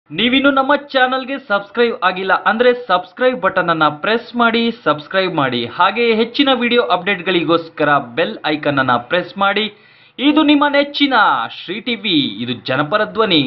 ನೀವಿನ್ನು ನಮ್ಮ ಚಾನಲ್ಗೆ ಸಬ್ಸ್ಕ್ರೈಬ್ ಆಗಿಲ್ಲ ಅಂದ್ರೆ ಸಬ್ಸ್ಕ್ರೈಬ್ ಬಟನ್ ಅನ್ನ ಪ್ರೆಸ್ ಮಾಡಿ ಸಬ್ಸ್ಕ್ರೈಬ್ ಮಾಡಿ ಹಾಗೆ ಹೆಚ್ಚಿನ ವಿಡಿಯೋ ಅಪ್ಡೇಟ್ಗಳಿಗೋಸ್ಕರ ಬೆಲ್ ಐಕನ್ ಅನ್ನ ಪ್ರೆಸ್ ಮಾಡಿ ಇದು ನಿಮ್ಮ ನೆಚ್ಚಿನ ಶ್ರೀ ಟಿವಿ ಇದು ಜನಪರ ಧ್ವನಿ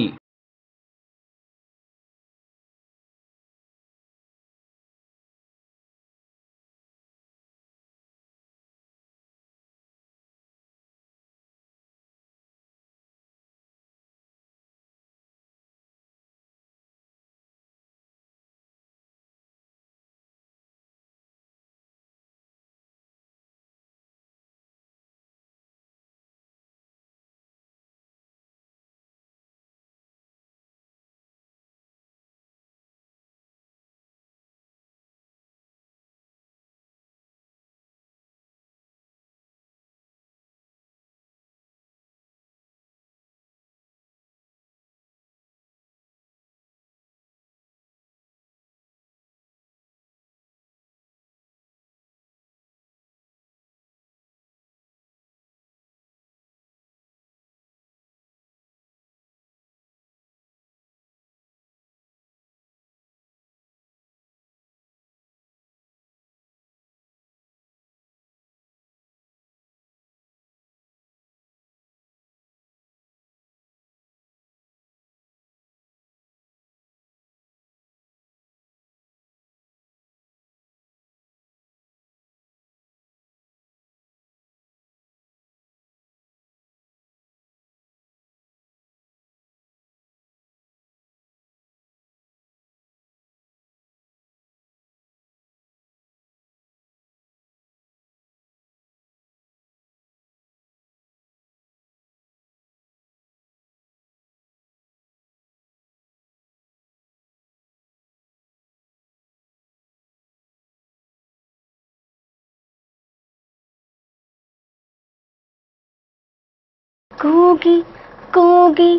ಕೂಗಿ ಕೂಗಿ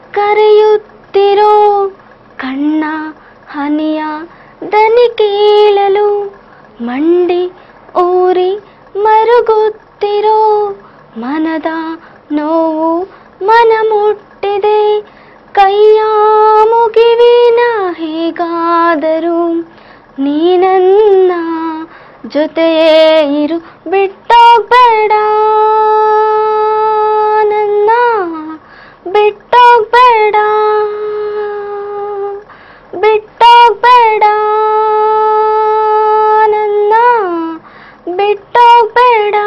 ಕರೆಯುತ್ತಿರೋ ಕಣ್ಣ ಹನಿಯ ದನಿ ಕೇಳಲು ಮಂಡಿ ಊರಿ ಮರುಗುತ್ತಿರೋ ಮನದ ನೋವು ಮನ ಮುಟ್ಟಿದೆ ಕೈಯ ಮುಗಿವಿನ ಹೇಗಾದರೂ ನೀನನ್ನ ಜೊತೆಯೇ ಇರು ಬಿಟ್ಟೋಗ್ಬೇಡ ನನ್ನ ಬಿಟ್ಟೋಗ್ಬೇಡ ಬಿಟ್ಟೋಗ್ಬೇಡ ನನ್ನ ಬಿಟ್ಟೋಗ್ಬೇಡ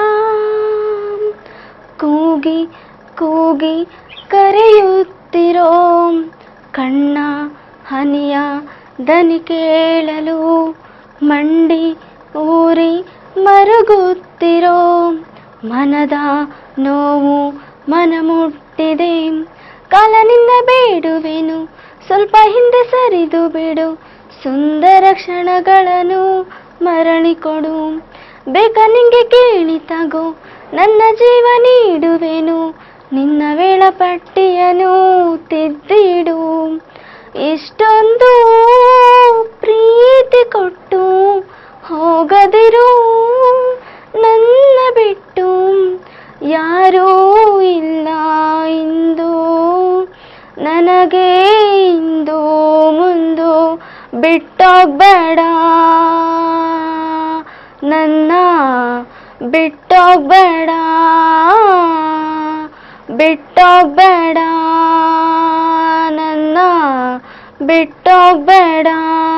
ಕೂಗಿ ಕೂಗಿ ಕರೆಯುತ್ತಿರೋ ಕಣ್ಣ ಹನಿಯ ದನಿ ಕೇಳಲು ಮಂಡಿ ಊರಿ ಮರುಗುತ್ತಿರೋ ಮನದ ನೋವು ಮನ ಮುಟ್ಟಿದೆ ಕಾಲನಿಂದ ಬೇಡುವೆನು ಸ್ವಲ್ಪ ಹಿಂದೆ ಸರಿದು ಬಿಡು ಸುಂದರ ಕ್ಷಣಗಳನ್ನು ಮರಳಿ ಕೊಡು ಬೇಕ ನಿಂಗೆ ಕೇಳಿ ತಗೋ ನನ್ನ ಜೀವ ನೀಡುವೆನು ನಿನ್ನ ವೇಳಪಟ್ಟಿಯನ್ನು ತಿದ್ದಿಡು ಇಷ್ಟೊಂದು ಪ್ರೀತಿ ಕೊಟ್ಟು ಹೋಗದಿರು ನನ್ನ ಬಿಟ್ಟು ಯಾರೂ ಇಲ್ಲ ಇಂದು ನನಗೆ ಇಂದು ಮುಂದು ಬಿಟ್ಟೋಗ್ಬೇಡ ನನ್ನ ಬಿಟ್ಟೋಗ್ಬೇಡ ಬಿಟ್ಟೋಗ್ಬೇಡ ನನ್ನ ಬಿಟ್ಟೋಗ್ಬೇಡ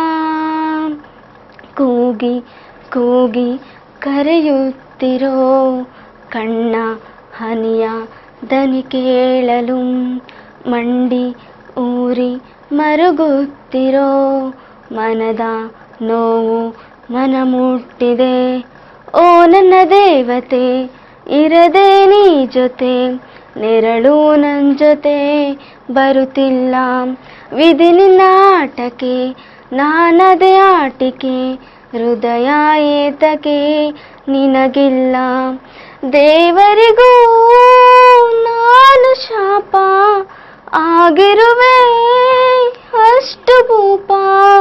ಕೂಗಿ ಕೂಗಿ ಕರೆಯುತ್ತಿರೋ ಕಣ್ಣ ಹನಿಯ ದನಿ ಕೇಳಲು ಮಂಡಿ ಊರಿ ಮರುಗುತ್ತಿರೋ ಮನದ ನೋವು ಮನ ಮುಟ್ಟಿದೆ ಓ ನನ್ನ ದೇವತೆ ಇರದೆ ನೀ ಜೊತೆ ನೆರಳು ನನ್ ಜೊತೆ ಬರುತ್ತಿಲ್ಲ ವಿಧಿ ನಿನ್ನ ಆಟಕ್ಕೆ ನಾನದೆ ಆಟಿಕೆ ಹೃದಯ ಏತಕ್ಕೆ ನಿನಗಿಲ್ಲ ದೇವರಿಗೂ ನಾನು ಶಾಪ ಆಗಿರುವೆ ಅಷ್ಟು ಭೂಪ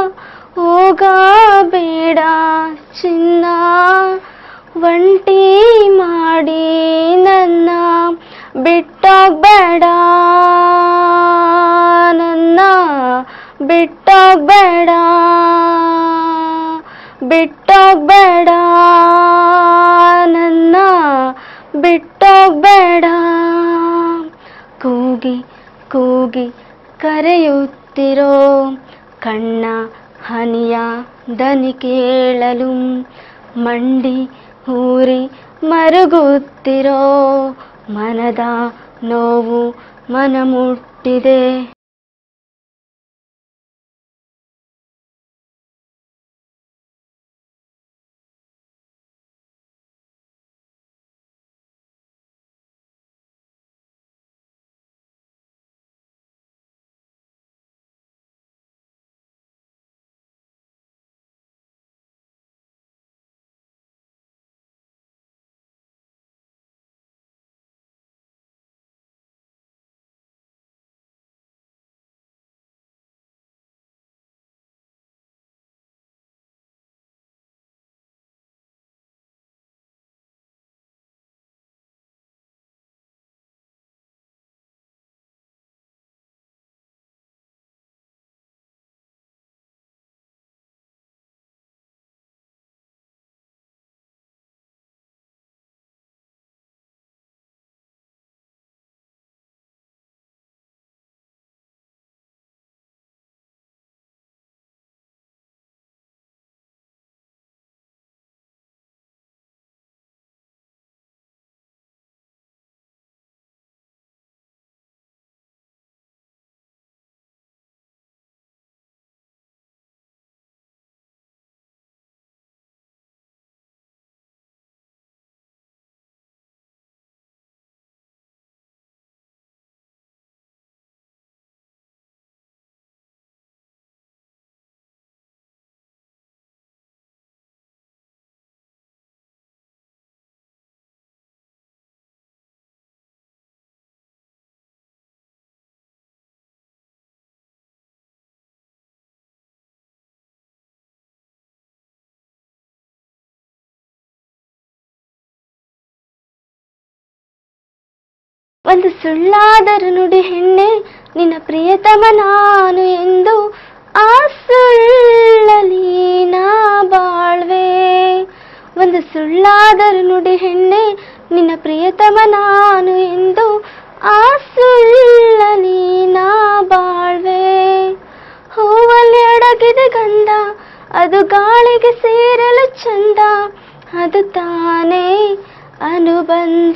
ಹೋಗಬೇಡ ಚಿನ್ನ ಒಂಟಿ ಮಾಡಿ ನನ್ನ ಬಿಟ್ಟೋಗ್ಬೇಡ ನನ್ನ ಬಿಟ್ಟೋಗ್ಬೇಡ ಬಿಟ್ಟೋಗ್ಬೇಡ ನನ್ನ ಬಿಟ್ಟೋಗ್ಬೇಡ ಕೂಗಿ ಕೂಗಿ ಕರೆಯುತ್ತಿರೋ ಕಣ್ಣ ಹನಿಯ ದನಿ ಕೇಳಲು ಮಂಡಿ ಊರಿ ಮರುಗುತ್ತಿರೋ ಮನದ ನೋವು ಮನ ಮುಟ್ಟಿದೆ ಒಂದು ಸುಳ್ಳಾದರೂ ನುಡಿ ಹೆಣ್ಣೆ ನಿನ್ನ ಪ್ರಿಯತಮ ನಾನು ಎಂದು ಆ ಸುಳ್ಳಲಿ ನಾ ಬಾಳ್ವೆ ಒಂದು ಸುಳ್ಳಾದರೂ ನುಡಿ ಹೆಣ್ಣೆ ನಿನ್ನ ಪ್ರಿಯತಮ ನಾನು ಎಂದು ಆ ಸುಳ್ಳಲಿ ನಾ ಬಾಳ್ವೆ ಹೂವಲ್ಲಿ ಅಡಗಿದೆ ಗಂಧ ಅದು ಗಾಳಿಗೆ ಸೇರಲು ಚಂದ ಅದು ತಾನೇ ಅನುಬಂಧ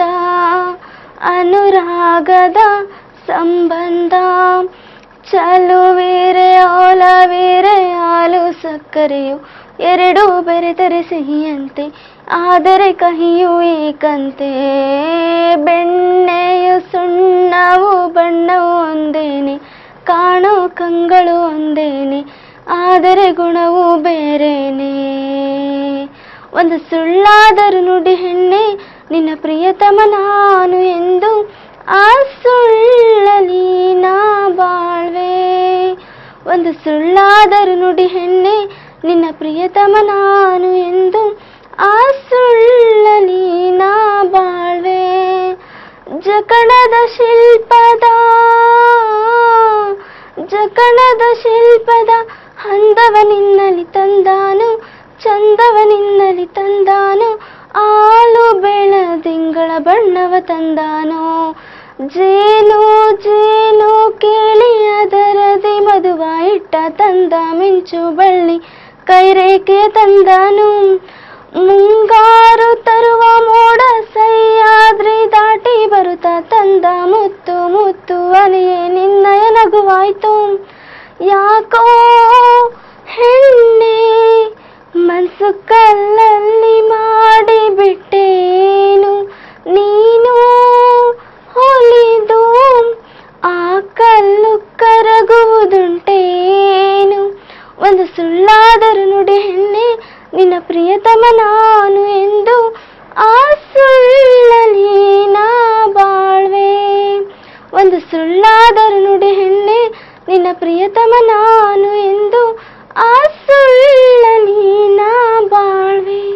ಅನುರಾಗದ ಸಂಬಂಧ ಚಲುವೀರೆ ಓಲವೀರೆ ಹಾಲು ಸಕ್ಕರೆಯು ಎರಡೂ ಬೆರೆತರೆ ಸಿಹಿಯಂತೆ ಆದರೆ ಕಹಿಯು ಏಕಂತೆ ಬೆಣ್ಣೆಯು ಸುಣ್ಣವು ಬಣ್ಣವು ಒಂದೇನೆ ಕಾಣೋ ಕಂಗಳು ಒಂದೇನೆ ಆದರೆ ಗುಣವು ಬೇರೆನೆ ಒಂದು ಸುಳ್ಳಾದರೂ ನುಡಿ ಹೆಣ್ಣೆ ನಿನ್ನ ಪ್ರಿಯತಮ ನಾನು ಎಂದು ಆ ಸುಳ್ಳಲಿ ನಾ ಬಾಳ್ವೆ ಒಂದು ಸುಳ್ಳಾದರೂ ನುಡಿ ಹೆಣ್ಣೆ ನಿನ್ನ ಪ್ರಿಯತಮ ನಾನು ಎಂದು ಆ ಸುಳ್ಳಲಿ ನಾ ಬಾಳ್ವೆ ಜಕಣದ ಶಿಲ್ಪದ ಜಕಣದ ಶಿಲ್ಪದ ಹಂದವ ನಿನ್ನಲಿ ತಂದಾನು ಚಂದವ ನಿನ್ನಲಿ ತಂದಾನು ಆಲು ಬೆಳದಿಂಗಳ ಬಣ್ಣವ ತಂದಾನು ಜೇನು ಜೇನು ಕೇಳಿ ಅದರದಿ ಮಧುವ ಇಟ್ಟ ತಂದ ಮಿಂಚು ಬಳ್ಳಿ ಕೈರೇಖೆ ತಂದಾನು ಮುಂಗಾರು ತರುವ ಮೋಡ ಸಹ್ಯಾದ್ರಿ ದಾಟಿ ಬರುತ್ತಾ ತಂದ ಮುತ್ತು ಮುತ್ತು ಅಲೆಯೇ ನಿನ್ನಯ ನಗುವಾಯ್ತು ಯಾಕೋ ಹೆಣ್ಣೆ ಮನಸ್ಸು ಕಲ್ಲಲ್ಲಿ ಮಾಡಿಬಿಟ್ಟೇನು ನೀನು ಹೊಲಿದು ಆ ಕಲ್ಲು ಕರಗುವುದುಂಟೇನು ಒಂದು ಸುಳ್ಳಾದರೂ ನುಡಿ ಹೆಣ್ಣೆ ನಿನ್ನ ಪ್ರಿಯತಮ ನಾನು ಎಂದು ಆ ಸುಳ್ಳಲಿ ನಾ ಬಾಳ್ವೆ ಒಂದು ಸುಳ್ಳಾದರೂ ನುಡಿ ಹೆಣ್ಣೆ ನಿನ್ನ ಪ್ರಿಯತಮ ನಾನು ಎಂದು ಆ ಸುಳ್ಳಲಿ ನಾ ಬಾಳ್ವೆ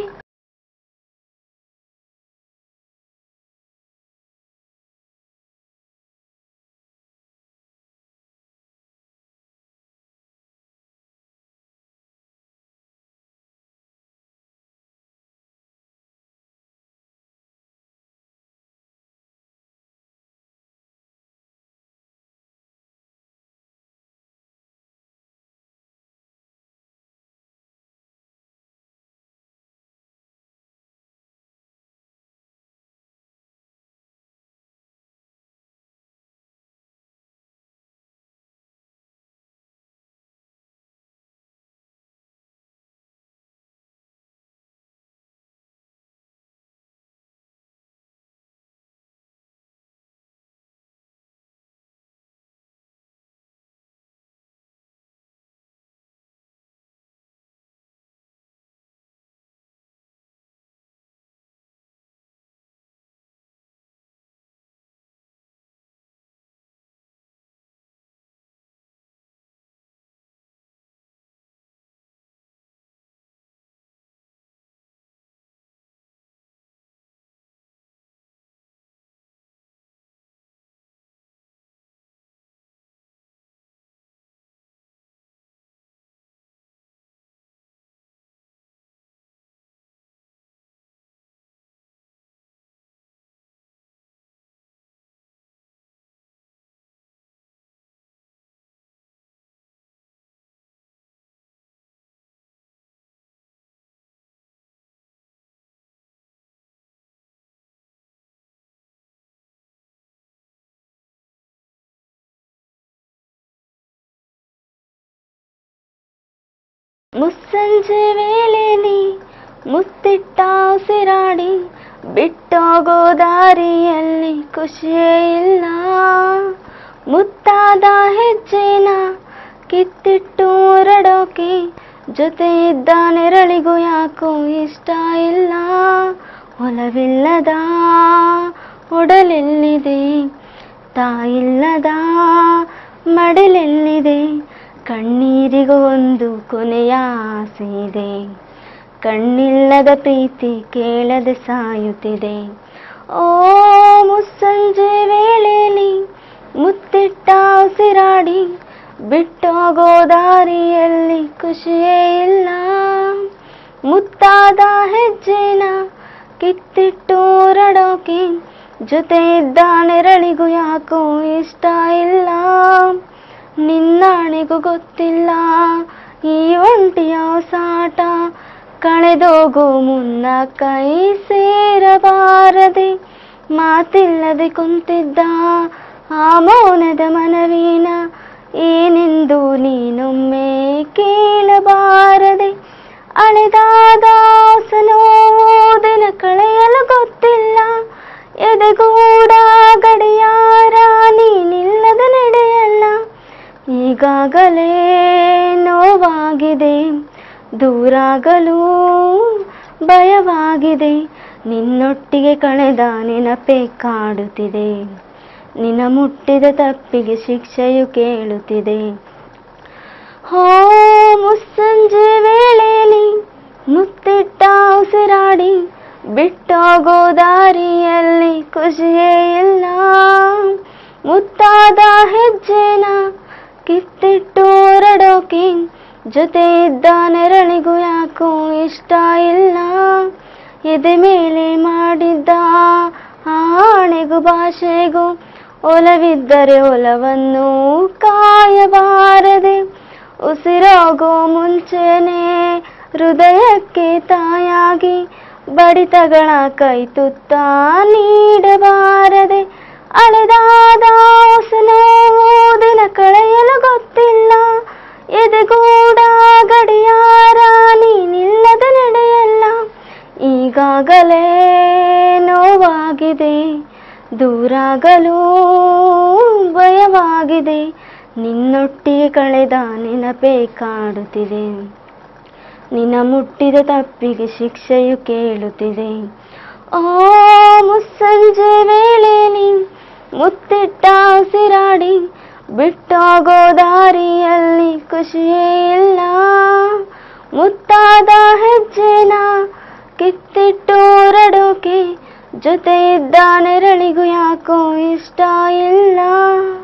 ಮುಸ್ಸಂಜೆ ವೇಳೆಲಿ ಮುತ್ತಿಟ್ಟ ಉಸಿರಾಡಿ ಬಿಟ್ಟೋಗೋ ದಾರಿಯಲ್ಲಿ ಖುಷಿಯೇ ಇಲ್ಲ ಮುತ್ತಾದ ಹೆಜ್ಜೆನ ಕಿತ್ತಿಟ್ಟು ಹೊರಡೋಕೆ ಜೊತೆ ಇದ್ದ ನೆರಳಿಗೂ ಯಾಕೋ ಇಷ್ಟ ಇಲ್ಲ ಹೊಲವಿಲ್ಲದ ಒಡಲೆಲ್ಲಿದೆ ತಾಯಿಲ್ಲದ ಮಡಲೆಲ್ಲಿದೆ ಕಣ್ಣೀರಿಗೂ ಒಂದು ಕೊನೆಯ ಆಸೆ ಇದೆ ಕಣ್ಣಿಲ್ಲದ ಪ್ರೀತಿ ಕೇಳದೆ ಸಾಯುತ್ತಿದೆ ಓ ಮುಸ್ಸಂಜೆ ವೇಳೆಯಲ್ಲಿ ಮುತ್ತಿಟ್ಟ ಉಸಿರಾಡಿ ಬಿಟ್ಟೋಗೋ ದಾರಿಯಲ್ಲಿ ಖುಷಿಯೇ ಇಲ್ಲ ಮುತ್ತಾದ ಹೆಜ್ಜೆನ ಕಿತ್ತಿಟ್ಟು ಹೊರಡೋಕೆ ಜೊತೆ ಇದ್ದ ನೆರಳಿಗೂ ಯಾಕೋ ಇಷ್ಟ ಇಲ್ಲ ನಿನ್ನಾಣೆಗೂ ಗೊತ್ತಿಲ್ಲ ಈ ಒಂಟಿಯ ಸಾಟ ಕಳೆದೋಗೋ ಮುನ್ನ ಕೈ ಸೇರಬಾರದೆ ಮಾತಿಲ್ಲದೆ ಕುಂತಿದ್ದ ಆ ಮೌನದ ಮನವಿನ ಏನೆಂದು ನೀನೊಮ್ಮೆ ಕೇಳಬಾರದೆ ಅಳೆದಾದ ನೋವು ದಿನ ಕಳೆಯಲು ಗೊತ್ತಿಲ್ಲ ಎದೆಗೂಡ ಗಡಿಯಾರ ನೀನಿಲ್ಲದ ನಡೆಯಲ್ಲ ಈಗಾಗಲೇ ನೋವಾಗಿದೆ ದೂರಾಗಲು ಭಯವಾಗಿದೆ ನಿನ್ನೊಟ್ಟಿಗೆ ಕಳೆದ ನೆನಪೇ ಕಾಡುತ್ತಿದೆ ನಿನ್ನ ಮುಟ್ಟಿದ ತಪ್ಪಿಗೆ ಶಿಕ್ಷೆಯು ಕೇಳುತ್ತಿದೆ ಹೋ ಮುಸ್ಸಂಜೆ ವೇಳೆಯಲ್ಲಿ ಮುತ್ತಿಟ್ಟ ಉಸಿರಾಡಿ ಬಿಟ್ಟೋಗೋ ದಾರಿಯಲ್ಲಿ ಖುಷಿಯೇ ಇಲ್ಲ ಮುತ್ತಾದ ಹೆಜ್ಜೆನ ಕಿತ್ತಿಟ್ಟು ಹೊರಡೋಕೆ ಜೊತೆ ಇದ್ದ ನೆರಳಿಗೂ ಯಾಕೋ ಇಷ್ಟ ಇಲ್ಲ ಎದೆ ಮೇಲೆ ಮಾಡಿದ್ದ ಆಣೆಗೂ ಭಾಷೆಗೂ ಒಲವಿದ್ದರೆ ಒಲವನ್ನು ಕಾಯಬಾರದೆ ಉಸಿರೋಗೋ ಮುಂಚೆನೆ ಹೃದಯಕ್ಕೆ ತಾಯಾಗಿ ಬಡಿತಗಳ ಕೈ ತುತ್ತ ನೀಡಬಾರದೆ ಅಳೆದಾದ ನೋವು ದಿನ ಕಳೆಯಲು ಗೊತ್ತಿಲ್ಲ ಎದೆಗೂಡ ಗಡಿಯಾರ ನೀನಿಲ್ಲದ ನಡೆಯಲ್ಲ ಈಗಾಗಲೇ ನೋವಾಗಿದೆ ದೂರಾಗಲು ಭಯವಾಗಿದೆ ನಿನ್ನೊಟ್ಟಿಗೆ ಕಳೆದ ನೆನಪೇ ಕಾಡುತ್ತಿದೆ ನಿನ್ನ ಮುಟ್ಟಿದ ತಪ್ಪಿಗೆ ಶಿಕ್ಷೆಯು ಕೇಳುತ್ತಿದೆ ಓ ಮುಸ್ಸಂಜೆ ವೇಳೆಯಲ್ಲಿ ಮುತ್ತಿಟ್ಟ ಉಸಿರಾಡಿ ಬಿಟ್ಟೋಗೋ ದಾರಿಯಲ್ಲಿ ಖುಷಿಯೇ ಇಲ್ಲ ಮುತ್ತಾದ ಹೆಜ್ಜೆನ ಕಿತ್ತಿಟ್ಟು ಹೊರಡೋಕೆ ಜೊತೆ ಇದ್ದ ನೆರಳಿಗೂ ಯಾಕೋ ಇಷ್ಟ ಇಲ್ಲ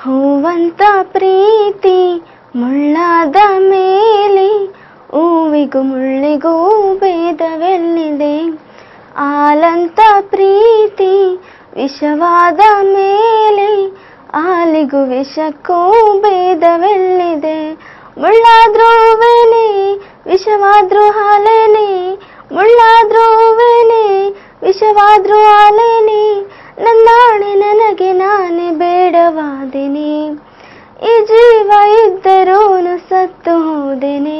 ಹೂವಂತ ಪ್ರೀತಿ ಮುಳ್ಳಾದ ಮೇಲೆ ಹೂವಿಗೂ ಮುಳ್ಳಿಗೂ ಭೇದವೆಲ್ಲಿದೆ ಆಲಂತ ಪ್ರೀತಿ ವಿಷವಾದ ಮೇಲೆ ಆಲಿಗೂ ವಿಷಕ್ಕೂ ಭೇದವೆಲ್ಲಿದೆ ಮುಳ್ಳಾದ್ರೂವೇನೆ ವಿಷವಾದ್ರೂ ಹಾಲೇನೆ ಮುಳ್ಳಾದ್ರೂವೇನೆ ವಿಷವಾದ್ರೂ ಹಾಲೇನೆ ನನ್ನಾಣೆ ನನಗೆ ನಾನೇ ಬೇಡವಾದೆನೆ ಈ ಜೀವ ಇದ್ದರೂನು ಸತ್ತು ಹೋದೆನೆ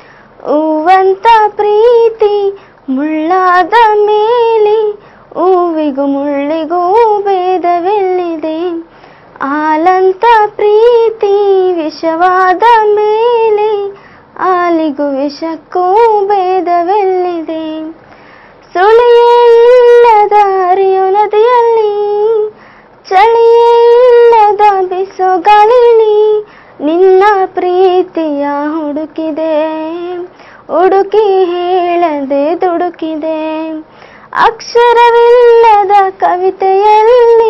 ಹೂವಂತ ಪ್ರೀತಿ ಮುಳ್ಳಾದ ಮೇಲೆ ಹೂವಿಗೂ ಮುಳ್ಳಿಗೂ ಭೇದವೆಲ್ಲಿದೆ ಆಲಂತ ಪ್ರೀತಿ ವಿಷವಾದ ಮೇಲೆ ಆಲಿಗೂ ವಿಷಕ್ಕೂ ಭೇದವೆಲ್ಲಿದೆ ಸುಳಿಯೇ ಇಲ್ಲದ ಹರಿಯೋ ನದಿಯಲ್ಲಿ ಚಳಿಯೇ ಇಲ್ಲದ ಬಿಸೋ ಗಾಳಿಲಿ ನಿನ್ನ ಪ್ರೀತಿಯ ಹುಡುಕಿದೆ ಹುಡುಕಿ ಹೇಳದೆ ದುಡುಕಿದೆ ಅಕ್ಷರವಿಲ್ಲದ ಕವಿತೆಯಲ್ಲಿ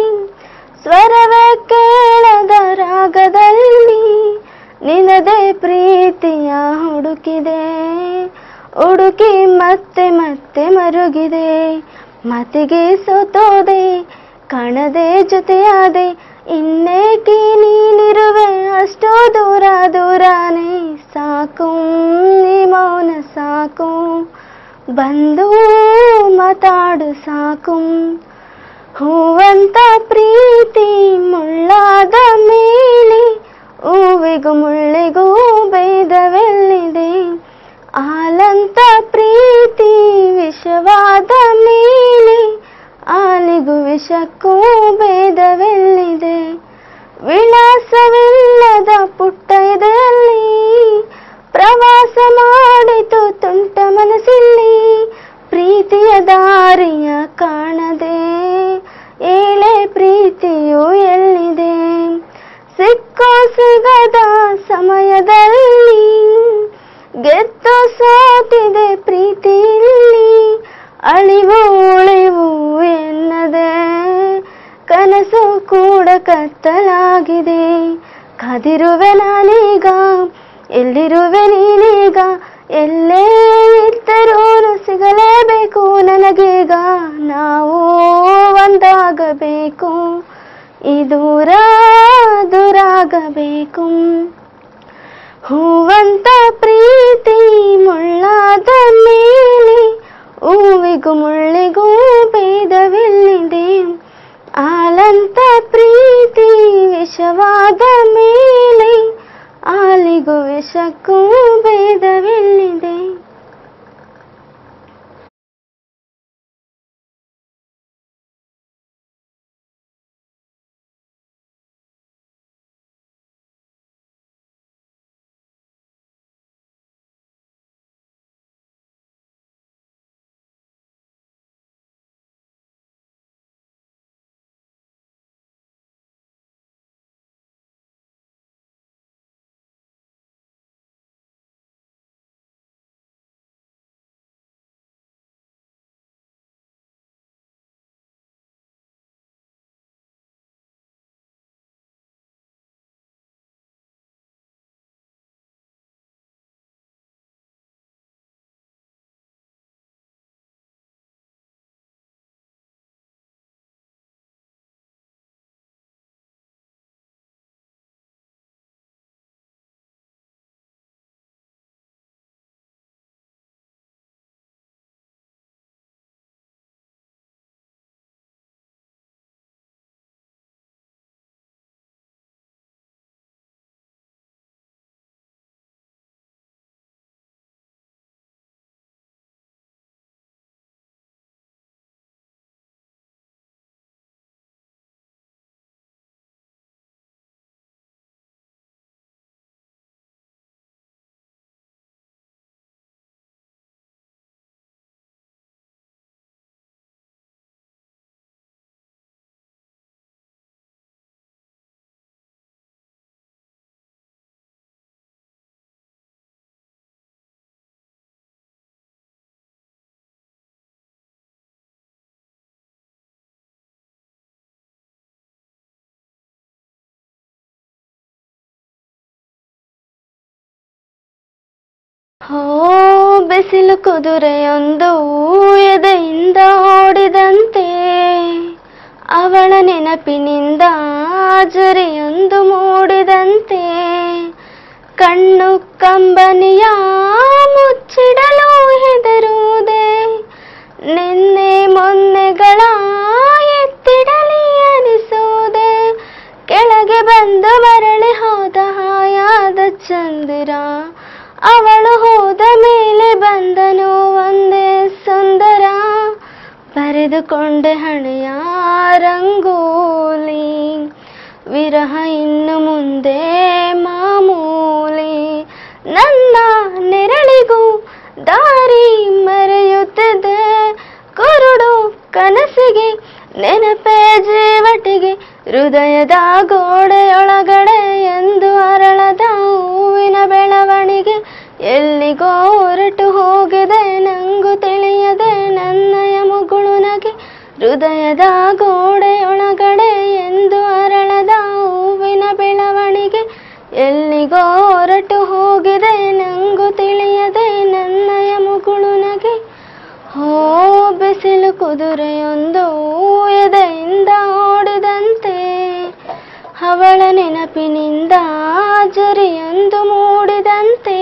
ಸ್ವರವೇ ಕೇಳದ ರಾಗದಲ್ಲಿ ನಿನದೇ ಪ್ರೀತಿಯ ಹುಡುಕಿದೆ ಹುಡುಕಿ ಮತ್ತೆ ಮತ್ತೆ ಮರುಗಿದೆ ಮತಿಗೆ ಸೋತೋದೆ ಕಾಣದೆ ಜೊತೆಯಾದೆ ಇನ್ನೇಕೆ ನೀನಿರುವೆ ಅಷ್ಟೋ ದೂರ ದೂರಾನೆ ಸಾಕು ಈ ಮೌನ ಸಾಕು ಬಂದು ಮಾತಾಡು ಸಾಕು ಹೂವಂತ ಪ್ರೀತಿ ಮುಳ್ಳಾದ ಮೇಲೆ ಹೂವಿಗೂ ಮುಳ್ಳಿಗೂ ಭೇದವೆಲ್ಲಿದೆ ಆಲಂತ ಪ್ರೀತಿ ವಿಷವಾದ ಮೇಲೆ ಆಲಿಗೂ ವಿಷಕ್ಕೂ ಭೇದವೆಲ್ಲಿದೆ ವಿಳಾಸವಿಲ್ಲದ ಪುಟ್ಟ ಇದೆಯಲ್ಲಿ ಪ್ರವಾಸ ಮಾಡಿತು ತುಂಟ ಮನಸ್ಸಲ್ಲಿ ಪ್ರೀತಿಯ ದಾರಿಯ ಕಾಣದೆ ಏಳೆ ಪ್ರೀತಿಯು ಎಲ್ಲಿದೆ ಸಿಕ್ಕೋ ಸಿಗದ ಸಮಯದಲ್ಲಿ ಗೆದ್ದು ಸೋತಿದೆ ಪ್ರೀತಿಯಲ್ಲಿ ಅಳಿವು ಉಳಿವು ಎನ್ನದೆ ಕನಸು ಕೂಡ ಕತ್ತಲಾಗಿದೆ ಕಾದಿರುವೆ ನಾನೀಗ ಎಲ್ಲಿರುವೆ ನೀನೀಗ ಎಲ್ಲೇ ಇದ್ದರೂ ಸಿಗಲೇಬೇಕು ನನಗೀಗ ನಾವು ಒಂದಾಗಬೇಕು ಈ ದೂರ ದೂರಾಗಬೇಕು ಹೂವಂತ ಪ್ರೀತಿ ಮುಳ್ಳಾದ ಮೇಲೆ ಹೂವಿಗೂ ಮುಳ್ಳಿಗೂ ಭೇದವಿಲ್ಲಿದೆ ಆಲಂತ ಪ್ರೀತಿ ವಿಷವಾದ ಮೇಲೆ ಆಲಿಗೂ ವಿಷಕ್ಕೂ ಭೇದವಿಲ್ಲಿದೆ ಹೋ ಬಿಸಿಲು ಕುದುರೆಯೊಂದು ಎದೆಯಿಂದ ಓಡಿದಂತೆ ಅವಳ ನೆನಪಿನಿಂದ ಜರಿಯೊಂದು ಮೂಡಿದಂತೆ ಕಣ್ಣು ಕಂಬನಿಯ ಮುಚ್ಚಿಡಲು ಹೆದರುವುದೇ ನಿನ್ನೆ ಮೊನ್ನೆಗಳ ಎತ್ತಿಡಲಿ ಅನಿಸುವುದೇ ಕೆಳಗೆ ಬಂದು ಮರಳಿ ಹೋದ ಹಾಯಾದ ಚಂದಿರ ಅವಳು ಹೋದ ಮೇಲೆ ಬಂದನು ಒಂದೇ ಸುಂದರ ಬರೆದುಕೊಂಡೆ ಹಣೆಯ ರಂಗೋಲಿ ವಿರಹ ಇನ್ನು ಮುಂದೆ ಮಾಮೂಲಿ ನನ್ನ ನೆರಳಿಗೂ ದಾರಿ ಮರೆಯುತ್ತಿದೆ ಕುರುಡು ಕನಸಿಗೆ ನೆನಪೇ ಜೀವಟಿಗೆ ಹೃದಯದ ಗೋಡೆಯೊಳಗಡೆ ಎಂದು ಅರಳದ ಹೂವಿನ ಬೆಳವಣಿಗೆ ಎಲ್ಲಿಗೋ ಹೊರಟು ಹೋಗಿದೆ ನಂಗೂ ತಿಳಿಯದೆ ನನ್ನಯ ಮುಗುಳು ನಗೆ ಹೃದಯದ ಗೋಡೆಯೊಳಗಡೆ ಎಂದು ಅರಳದ ಹೂವಿನ ಬೆಳವಣಿಗೆ ಎಲ್ಲಿಗೋ ಹೊರಟು ಹೋಗಿದೆ ನಂಗೂ ತಿಳಿಯದೆ ನನ್ನಯ ಮುಗುಳು ನಗೆ ಹೋ ಬಿಸಿಲು ಕುದುರೆಯೊಂದು ಎದೆಯಿಂದ ಓಡಿದಂತೆ ಅವಳ ನೆನಪಿನಿಂದ ಜರಿಯೊಂದು ಮೂಡಿದಂತೆ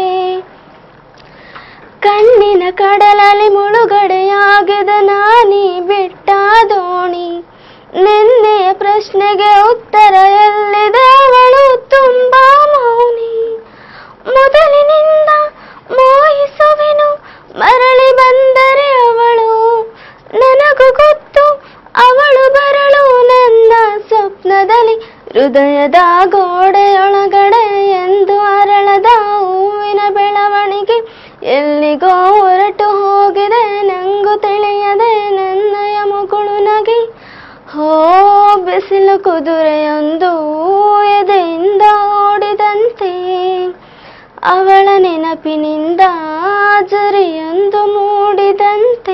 ಕಣ್ಣಿನ ಕಡಲಲ್ಲಿ ಮುಳುಗಡೆಯಾಗಿದ ನಾನಿ ಬಿಟ್ಟ ದೋಣಿ ನಿನ್ನೆಯ ಪ್ರಶ್ನೆಗೆ ಉತ್ತರ ಎಲ್ಲಿದೆ ಅವಳು ತುಂಬಾ ಮೌನಿ ಮೊದಲಿನಿಂದ ಮೋಹಿಸುವೆನು ಮರಳಿ ಬಂದರೆ ಅವಳು ನನಗೂ ಗೊತ್ತು ಅವಳು ಬರಳು ನನ್ನ ಸ್ವಪ್ನದಲ್ಲಿ ಹೃದಯದ ಗೋಡೆಯೊಳಗಡೆ ಎಂದು ಅರಳದ ಹೂವಿನ ಬೆಳವಣಿಗೆ ಎಲ್ಲಿಗೋ ಹೊರಟು ಹೋಗಿದೆ ನಂಗೂ ತಿಳಿಯದೆ ನನ್ನಯ ಮುಗುಳು ನಗೆ ಹೋ ಬಿಸಿಲು ಕುದುರೆಯೊಂದು ಎದೆಯಿಂದ ಓಡಿದಂತೆ ಅವಳ ನೆನಪಿನಿಂದ ಜರಿಯೊಂದು ಮೂಡಿದಂತೆ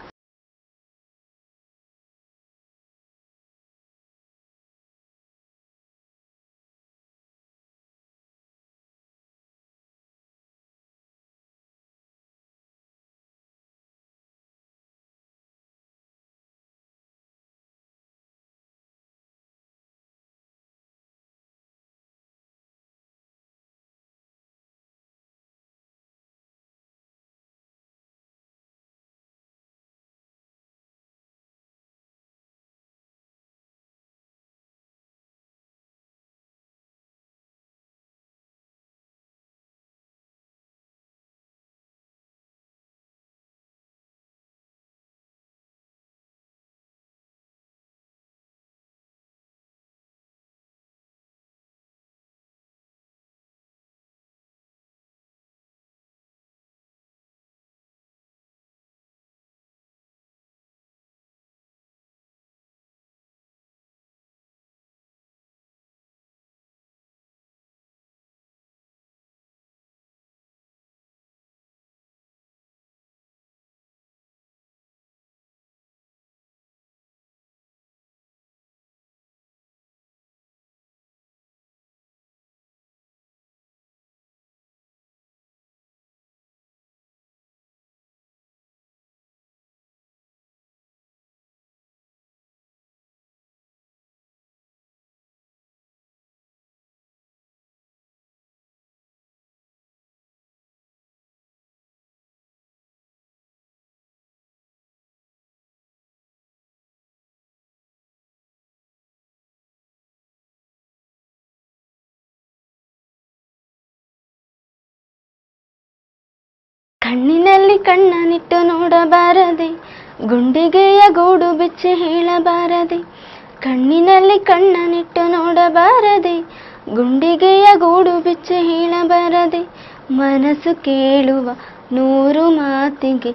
ಕಣ್ಣಿನಲ್ಲಿ ಕಣ್ಣನಿಟ್ಟು ನೋಡಬಾರದೆ ಗುಂಡಿಗೆಯ ಗೂಡು ಬಿಚ್ಚಿ ಹೇಳಬಾರದೆ ಕಣ್ಣಿನಲ್ಲಿ ಕಣ್ಣನಿಟ್ಟು ನೋಡಬಾರದೆ ಗುಂಡಿಗೆಯ ಗೂಡು ಬಿಚ್ಚಿ ಹೇಳಬಾರದೆ ಮನಸ್ಸು ಕೇಳುವ ನೂರು ಮಾತಿಗೆ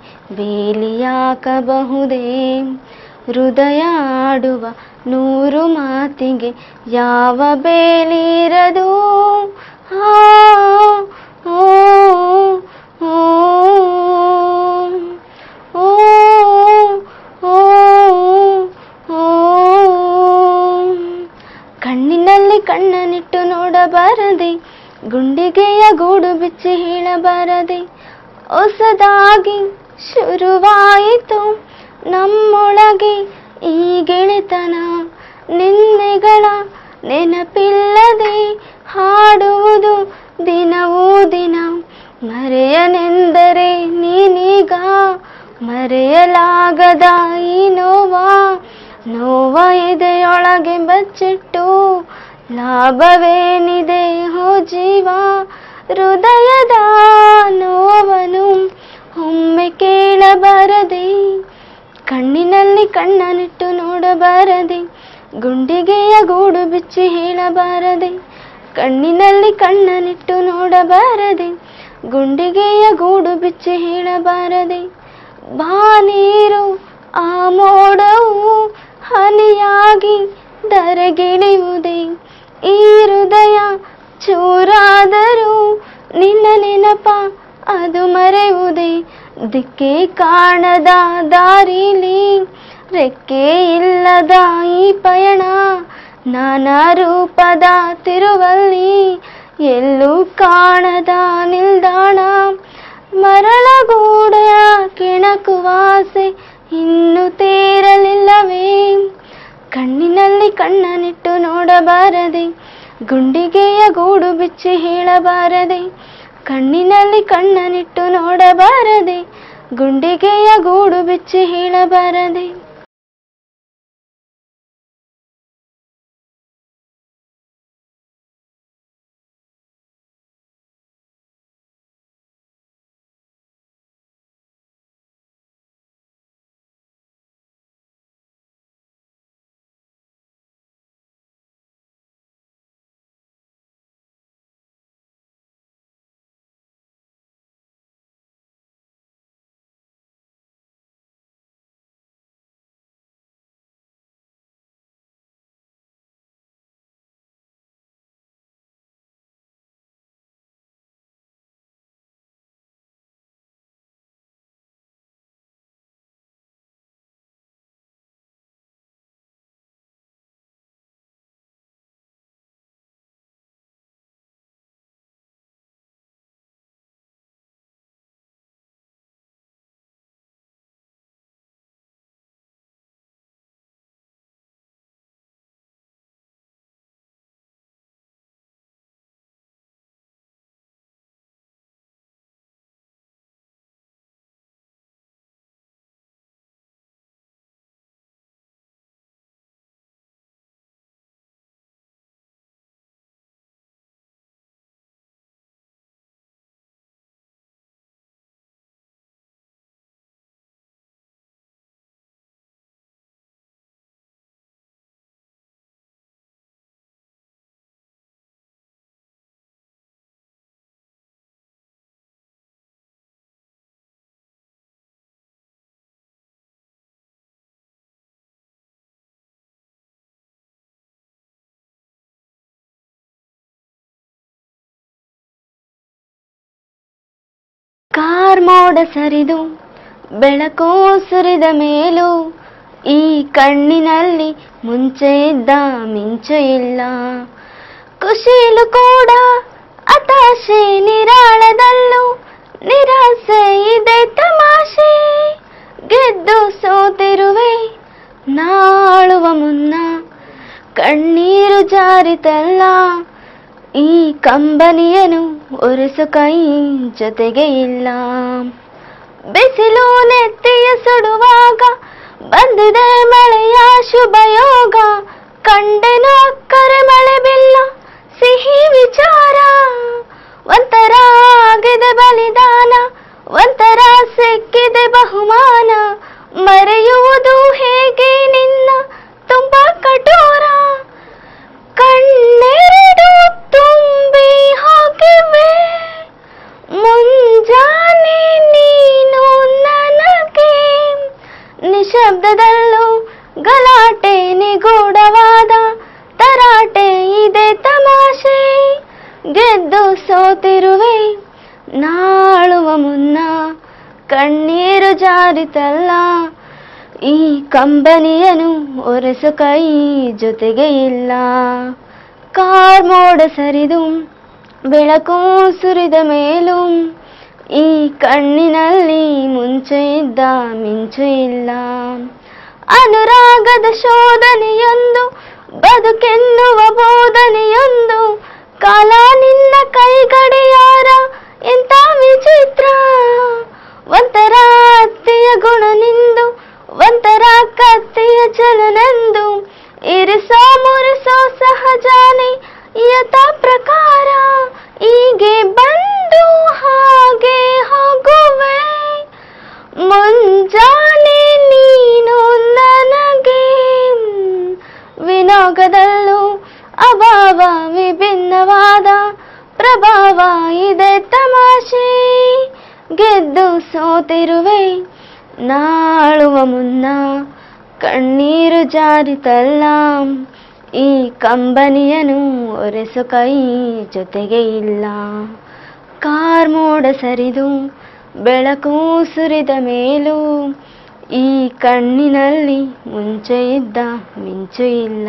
ಬೇಲಿಯಾಕಬಹುದೇ ಹೃದಯ ಆಡುವ ನೂರು ಮಾತಿಗೆ ಯಾವ ಬೇಲಿರದು ಆ, ಓ, ಓ, ಓ, ಓ, ಓ. ಕಣ್ಣಿನಲ್ಲಿ ಕಣ್ಣನಿಟ್ಟು ನೋಡಬಾರದೆ ಗುಂಡಿಗೆಯ ಗೂಡು ಬಿಚ್ಚಿ ಹೇಳಬಾರದೆ ಹೊಸದಾಗಿ ಶುರುವಾಯಿತು ನಮ್ಮೊಳಗೆ ಈ ಗೆಳೆತನ ನಿನ್ನೆಗಳ ನೆನಪಿಲ್ಲದೆ ಹಾಡುವುದು ದಿನವೂ ದಿನ ಮರೆಯನೆಂದರೆ ನೀನೀಗ ಮರೆಯಲಾಗದ ಈ ನೋವ ನೋವ ಎದೆಯೊಳಗೆ ಬಚ್ಚಿಟ್ಟು ಲಾಭವೇನಿದೆ ಹೋ ಜೀವ ಹೃದಯದ ನೋವನು ಒಮ್ಮೆ ಕೇಳಬಾರದೆ ಕಣ್ಣಿನಲ್ಲಿ ಕಣ್ಣನಿಟ್ಟು ನೋಡಬಾರದೆ ಗುಂಡಿಗೆಯ ಗೂಡು ಬಿಚ್ಚಿ ಹೇಳಬಾರದೆ ಕಣ್ಣಿನಲ್ಲಿ ಕಣ್ಣನಿಟ್ಟು ನೋಡಬಾರದೆ ಗುಂಡಿಗೆಯ ಗೂಡು ಬಿಚ್ಚಿ ಹೇಳಬಾರದೆ ಬಾನೀರು ಆ ಮೋಡವು ಹನಿಯಾಗಿ ಧರೆಗಿಳಿಯುವುದೇ ಈ ಹೃದಯ ಚೂರಾದರೂ ನಿನ್ನ ನೆನಪ ಅದು ಮರೆಯುವುದೇ ದಿಕ್ಕೆ ಕಾಣದ ದಾರಿಲಿ ರೆಕ್ಕೆ ಇಲ್ಲದ ಈ ಪಯಣ ನಾನಾ ರೂಪದ ತಿರುವಲ್ಲಿ ಎಲ್ಲೂ ಕಾಣದ ನಿಲ್ದಾಣ ಮರಳಗೂಡೆಯ ಕೆಣಕುವಾಸೆ ಇನ್ನು ತೇರಲಿಲ್ಲವೇ ಕಣ್ಣಿನಲ್ಲಿ ಕಣ್ಣನಿಟ್ಟು ನೋಡಬಾರದೆ ಗುಂಡಿಗೆಯ ಗೂಡು ಬಿಚ್ಚಿ ಹೇಳಬಾರದೆ ಕಣ್ಣಿನಲ್ಲಿ ಕಣ್ಣನಿಟ್ಟು ನೋಡಬಾರದೆ ಗುಂಡಿಗೆಯ ಗೂಡು ಬಿಚ್ಚಿ ಹೇಳಬಾರದೆ ಕಾರ್ ಮೋಡ ಸರಿದು ಬೆಳಕು ಸುರಿದ ಮೇಲೂ ಈ ಕಣ್ಣಿನಲ್ಲಿ ಮುಂಚೆ ಇದ್ದ ಮಿಂಚು ಇಲ್ಲ ಖುಷಿಲು ಕೂಡ ಹತಾಶೆ ನಿರಾಳದಲ್ಲೂ ನಿರಾಸೆ ಇದೆ ತಮಾಷೆ ಗೆದ್ದು ಸೋತಿರುವೆ ನಾಳುವ ಮುನ್ನ ಕಣ್ಣೀರು ಜಾರಿತಲ್ಲ ಈ ಕಂಬನಿಯನು ಒರೆಸು ಕೈ ಜೊತೆಗೆ ಇಲ್ಲ ಬಿಸಿಲು ನೆತ್ತಿಯ ಸುಡುವಾಗ ಬಂದಿದೆ ಮಳೆಯ ಶುಭ ಯೋಗ ಕಂಡೆನು ಅಕ್ಕರೆ ಮಳೆ ಬಿಲ್ಲ ಸಿಹಿ ವಿಚಾರ ಒಂಥರ ಆಗಿದೆ ಬಲಿದಾನ ಒಂಥರ ಸಿಕ್ಕಿದೆ ಬಹುಮಾನ ಮರೆಯುವುದು ಹೇಗೆ ನಿನ್ನ ತುಂಬಾ ಕಠೋರ ಕಣ್ಣೆರಡು ತುಂಬಿ ಹೋಗಿವೆ ಮುಂಜಾನೆ ನೀನು ನನಗೆ ನಿಶಬ್ದದಲ್ಲೂ ಗಲಾಟೆ ನಿಗೂಢವಾದ ತರಾಟೆ ಇದೆ ತಮಾಷೆ ಗೆದ್ದು ಸೋತಿರುವೆ ನಾಳುವ ಮುನ್ನ ಕಣ್ಣೀರು ಜಾರಿತಲ್ಲ ಈ ಕಂಬನಿಯನು ಒರೆಸು ಕೈ ಜೊತೆಗೆ ಇಲ್ಲ ಕಾರ್ ಮೋಡ ಸರಿದು ಬೆಳಕು ಸುರಿದ ಮೇಲೂ ಈ ಕಣ್ಣಿನಲ್ಲಿ ಮುಂಚೆ ಇದ್ದ ಮಿಂಚು ಇಲ್ಲ ಅನುರಾಗದ ಶೋಧನೆಯೊಂದು ಬದುಕೆನ್ನುವ ಬೋಧನೆಯೊಂದು ಕಾಲ ನಿನ್ನ ಕೈಗಡಿಯಾರ ಎಂತ ವಿಚಿತ್ರ ಒಂಥರ ಅತ್ತೆಯ ಗುಣ ನಿಂದು ಒಂಥರ ಕತ್ತೆಯ ಚಲನಂದು ಇರಿಸೋ ಮುರಿಸೋ ಸಹಜಾನೆ ಯಥ ಪ್ರಕಾರ ಹೀಗೆ ಬಂದು ಹಾಗೆ ಹೋಗುವೆ ಮುಂಜಾನೆ ನೀನು ನನಗೆ ವಿನೋಗದಲ್ಲೂ ಅಭಾವ ವಿಭಿನ್ನವಾದ ಪ್ರಭಾವ ಇದೆ ತಮಾಷೆ ಗೆದ್ದು ಸೋತಿರುವೆ ನಾಳುವ ಮುನ್ನ ಕಣ್ಣೀರು ಜಾರಿತಲ್ಲ ಈ ಕಂಬನಿಯನು ಒರೆಸು ಕೈ ಜೊತೆಗೆ ಇಲ್ಲ ಕಾರ್ಮೋಡ ಸರಿದು ಬೆಳಕು ಸುರಿದ ಮೇಲೂ ಈ ಕಣ್ಣಿನಲ್ಲಿ ಮುಂಚೆ ಇದ್ದ ಮಿಂಚು ಇಲ್ಲ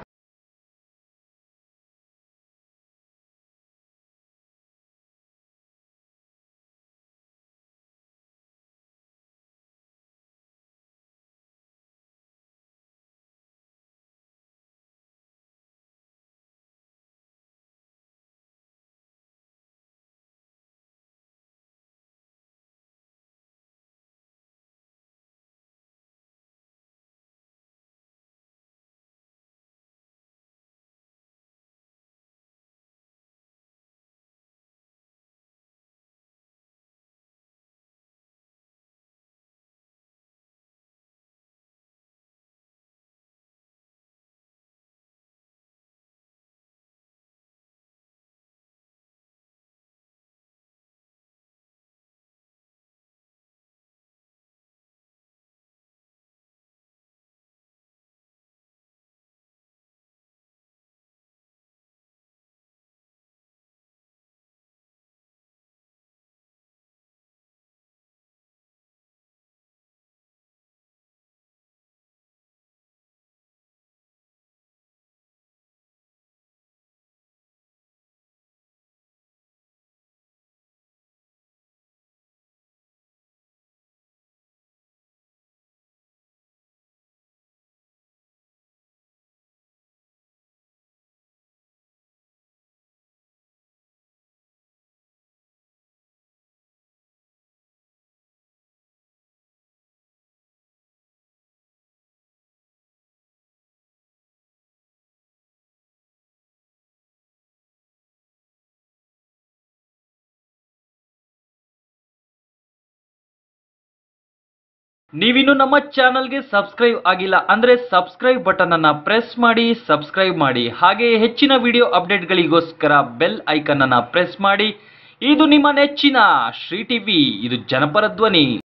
ನೀವಿನ್ನು ನಮ್ಮ ಚಾನಲ್ಗೆ ಸಬ್ಸ್ಕ್ರೈಬ್ ಆಗಿಲ್ಲ ಅಂದ್ರೆ ಸಬ್ಸ್ಕ್ರೈಬ್ ಬಟನ್ ಅನ್ನ ಪ್ರೆಸ್ ಮಾಡಿ ಸಬ್ಸ್ಕ್ರೈಬ್ ಮಾಡಿ ಹಾಗೆ ಹೆಚ್ಚಿನ ವಿಡಿಯೋ ಅಪ್ಡೇಟ್ಗಳಿಗೋಸ್ಕರ ಬೆಲ್ ಐಕನ್ ಅನ್ನ ಪ್ರೆಸ್ ಮಾಡಿ ಇದು ನಿಮ್ಮ ನೆಚ್ಚಿನ ಶ್ರೀ ಟಿವಿ ಇದು ಜನಪರ ಧ್ವನಿ